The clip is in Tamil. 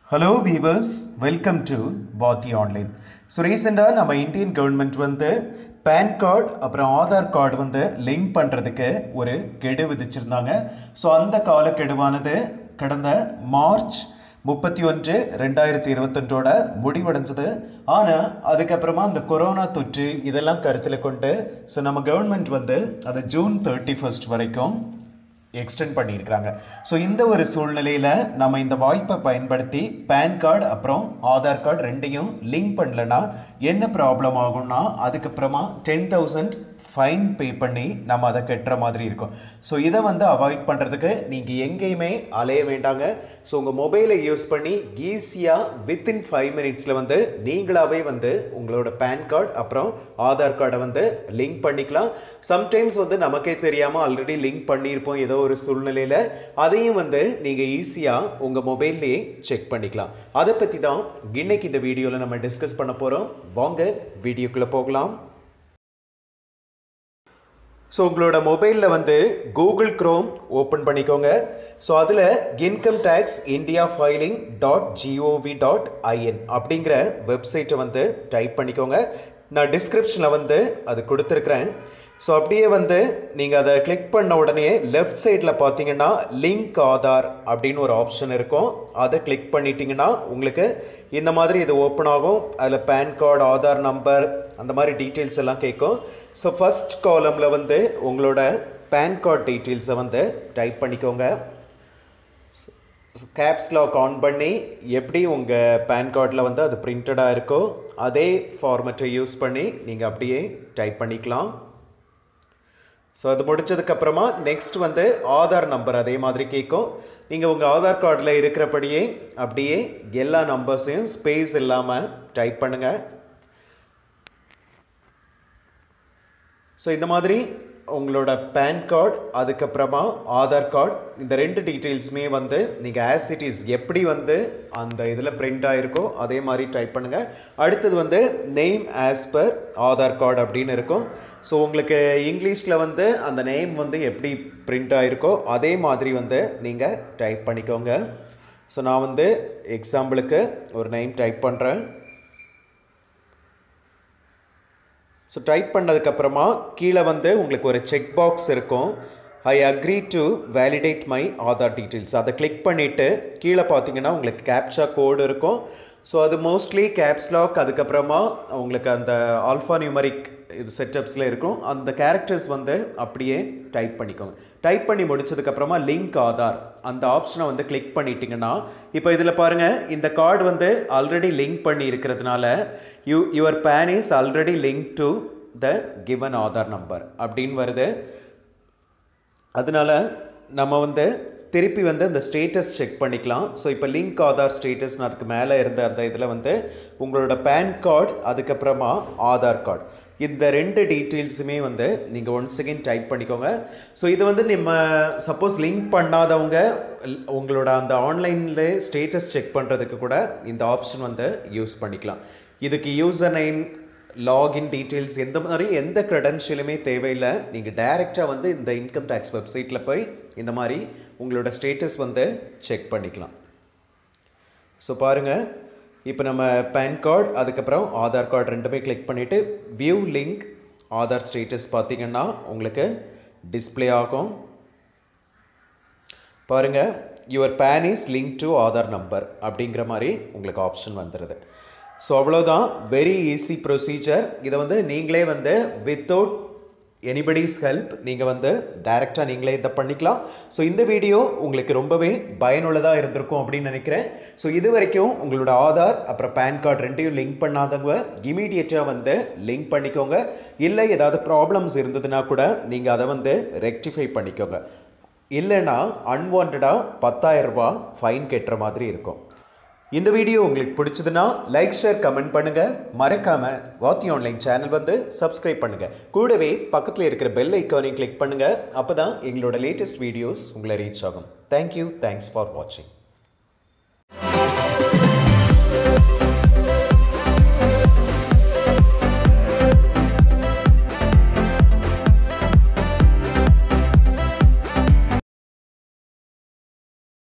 hello viewers welcome to Vaathi online so ரீசெண்டாக நம்ம இந்தியன் கவர்மெண்ட் வந்து பேன் கார்டு அப்புறம் ஆதார் கார்டு வந்து லிங்க் பண்ணுறதுக்கு ஒரு கெடு விதிச்சிருந்தாங்க ஸோ அந்த காலக்கெடுவானது கடந்த மார்ச் முப்பத்தி ஒன்று ரெண்டாயிரத்தி இருபத்தொன்றோட முடிவடைஞ்சது ஆனால் அதுக்கப்புறமா அந்த கொரோனா தொற்று இதெல்லாம் கருத்தில் கொண்டு ஸோ நம்ம கவர்மெண்ட் வந்து அதை ஜூன் தேர்ட்டி ஃபர்ஸ்ட் வரைக்கும் எக்ஸ்டெண்ட் பண்ணியிருக்கிறாங்க ஸோ இந்த ஒரு சூழ்நிலையில் நம்ம இந்த வாய்ப்பை பயன்படுத்தி பேன் கார்டு அப்புறம் ஆதார் கார்டு ரெண்டையும் லிங்க் பண்ணலன்னா என்ன ப்ராப்ளம் ஆகும்னா அதுக்கப்புறமா டென் தௌசண்ட் ஃபைன் பே பண்ணி நம்ம அதை கட்டுற மாதிரி இருக்கும் ஸோ இதை வந்து அவாய்ட் பண்ணுறதுக்கு நீங்கள் எங்கேயுமே அலைய வேண்டாங்க ஸோ உங்கள் மொபைலை யூஸ் பண்ணி ஈஸியாக வித்தின் ஃபைவ் மினிட்ஸில் வந்து நீங்களாகவே வந்து உங்களோட பேன் கார்டு அப்புறம் ஆதார் கார்டை வந்து லிங்க் பண்ணிக்கலாம் சம்டைம்ஸ் வந்து நமக்கே தெரியாமல் ஆல்ரெடி லிங்க் பண்ணியிருப்போம் ஏதோ ஒரு சூழ்நிலையில் அதையும் வந்து நீங்கள் ஈஸியாக உங்கள் மொபைல்லையே செக் பண்ணிக்கலாம் அதை பற்றி தான் இன்னைக்கு இந்த வீடியோவில் நம்ம டிஸ்கஸ் பண்ண போகிறோம் வாங்க வீடியோக்குள்ளே போகலாம் ஸோ உங்களோட மொபைலில் வந்து கூகுள் க்ரோம் ஓப்பன் பண்ணிக்கோங்க ஸோ அதில் income tax India filing dot GOV dot IN அப்படிங்கிற வெப்சைட்டை வந்து டைப் பண்ணிக்கோங்க நான் டிஸ்கிரிப்ஷனில் வந்து அது கொடுத்துருக்குறேன் ஸோ அப்படியே வந்து நீங்கள் அதை கிளிக் பண்ண உடனே லெஃப்ட் சைடில் பார்த்தீங்கன்னா லிங்க் ஆதார் அப்படின்னு ஒரு ஆப்ஷன் இருக்கும் அதை கிளிக் பண்ணிட்டீங்கன்னா உங்களுக்கு இந்த மாதிரி இது ஓப்பன் ஆகும் அதில் பேன் கார்டு ஆதார் நம்பர் அந்த மாதிரி டீட்டெயில்ஸ் எல்லாம் கேட்கும் ஸோ ஃபஸ்ட் காலமில் வந்து உங்களோட பேன் கார்டு டீட்டெயில்ஸை வந்து டைப் பண்ணிக்கோங்க கேப்ஸ் லாக் ஆன் பண்ணி எப்படி உங்கள் பேன் கார்டில் வந்து அது பிரிண்டடாக இருக்கோ அதே ஃபார்மெட்டை யூஸ் பண்ணி நீங்கள் அப்படியே டைப் பண்ணிக்கலாம் ஸோ அது முடிச்சதுக்கப்புறமா நெக்ஸ்ட் வந்து ஆதார் நம்பர் அதே மாதிரி கேட்கும் நீங்கள் உங்கள் ஆதார் கார்டில் இருக்கிறபடியே அப்படியே எல்லா நம்பர்ஸையும் ஸ்பேஸ் இல்லாமல் டைப் பண்ணுங்கள் ஸோ இந்த மாதிரி உங்களோட பேன் கார்டு அதுக்கப்புறமா ஆதார் கார்டு இந்த ரெண்டு டீட்டெயில்ஸுமே வந்து நீங்கள் ஆஸ் இட் இஸ் எப்படி வந்து அந்த இதில் பிரிண்ட் ஆகிருக்கோ அதே மாதிரி டைப் பண்ணுங்கள் அடுத்தது வந்து name as per Aadhaar card அப்படின்னு இருக்கும் ஸோ உங்களுக்கு இங்கிலீஷில் வந்து அந்த நேம் வந்து எப்படி பிரிண்ட் ஆகிருக்கோ அதே மாதிரி வந்து நீங்கள் டைப் பண்ணிக்கோங்க ஸோ நான் வந்து எக்ஸாம்பிளுக்கு ஒரு நேம் டைப் பண்ணுறேன் ஸோ டைப் பண்ணதுக்கப்புறமா கீழே வந்து உங்களுக்கு ஒரு செக் பாக்ஸ் இருக்கும் I agree to validate my Aadhaar details அதை கிளிக் பண்ணிவிட்டு கீழே பார்த்தீங்கன்னா உங்களுக்கு கேப்சா கோடு இருக்கும் ஸோ அது மோஸ்ட்லி கேப்ஸ் லாக் அதுக்கப்புறமா உங்களுக்கு அந்த ஆல்ஃபா நியூமரிக் இது செட்டப்ஸில் இருக்கும் அந்த கேரக்டர்ஸ் வந்து அப்படியே டைப் பண்ணிக்கோங்க டைப் பண்ணி முடிச்சதுக்கப்புறமா லிங்க் ஆதார் அந்த ஆப்ஷனை வந்து கிளிக் பண்ணிட்டீங்கன்னா இப்போ இதில் பாருங்கள் இந்த கார்டு வந்து ஆல்ரெடி லிங்க் பண்ணி இருக்கிறதுனால you your PAN is already link to the given Aadhaar number அப்படின்னு வருது அதனால நம்ம வந்து திருப்பி வந்து அந்த ஸ்டேட்டஸ் செக் பண்ணிக்கலாம் ஸோ இப்போ லிங்க் ஆதார் ஸ்டேட்டஸ்னு அதுக்கு மேலே இருந்த அந்த இதில் வந்து உங்களோட பேன் கார்டு அதுக்கப்புறமா ஆதார் கார்டு இந்த ரெண்டு டீட்டெயில்ஸுமே வந்து நீங்கள் ஒன் செகண்ட் டைப் பண்ணிக்கோங்க ஸோ இது வந்து நம்ம சப்போஸ் லிங்க் பண்ணாதவங்க உங்களோட அந்த ஆன்லைனில் ஸ்டேட்டஸ் செக் பண்ணுறதுக்கு கூட இந்த ஆப்ஷன் வந்து யூஸ் பண்ணிக்கலாம் இதுக்கு யூசர் நேம் லாகின் டீட்டெயில்ஸ் எந்த மாதிரி எந்த க்ரெடென்ஷியலுமே தேவையில்லை நீங்கள் டைரெக்டாக வந்து இந்த இன்கம் டேக்ஸ் வெப்சைட்டில் போய் இந்த மாதிரி உங்களோட ஸ்டேட்டஸ் வந்து செக் பண்ணிக்கலாம் ஸோ பாருங்கள் இப்போ நம்ம பேன் கார்டு அதுக்கப்புறம் ஆதார் கார்டு ரெண்டுமே கிளிக் பண்ணிவிட்டு வியூ லிங்க் ஆதார் ஸ்டேட்டஸ் பார்த்தீங்கன்னா உங்களுக்கு டிஸ்பிளே ஆகும் பாருங்கள் your PAN is link to Aadhaar number அப்படிங்கிற மாதிரி உங்களுக்கு ஆப்ஷன் வந்துடுது ஸோ அவ்வளோதான் வெரி ஈஸி ப்ரொசீஜர் இதை வந்து நீங்களே வந்து வித்தவுட் எனிபடிஸ் ஹெல்ப் நீங்கள் வந்து டைரெக்டாக நீங்களே இதை பண்ணிக்கலாம் ஸோ இந்த வீடியோ உங்களுக்கு ரொம்பவே பயனுள்ளதாக இருந்திருக்கும் அப்படின்னு நினைக்கிறேன் ஸோ இது வரைக்கும் உங்களோட ஆதார் அப்புறம் பேன் கார்டு ரெண்டையும் லிங்க் பண்ணாதவங்க இமீடியட்டாக வந்து லிங்க் பண்ணிக்கோங்க இல்லை ஏதாவது ப்ராப்ளம்ஸ் இருந்ததுன்னா கூட நீங்கள் அதை வந்து ரெக்டிஃபை பண்ணிக்கோங்க இல்லைன்னா அன்வான்டாக பத்தாயிரம் ரூபாய் ஃபைன் கட்டுற மாதிரி இருக்கும் இந்த வீடியோ உங்களுக்கு பிடிச்சதுன்னா லைக் ஷேர் கமெண்ட் பண்ணுங்க மறக்காம வாத்தி ஆன்லைன் சேனல் வந்து சப்ஸ்கிரைப் பண்ணுங்க கூடவே பக்கத்தில் இருக்கிற பெல் ஐக்கானையும் கிளிக் பண்ணுங்க அப்பதான் எங்களோட லேட்டஸ்ட் வீடியோஸ் உங்களை ரீச் ஆகும் தேங்க்யூ தேங்க்ஸ் ஃபார் வாட்சிங்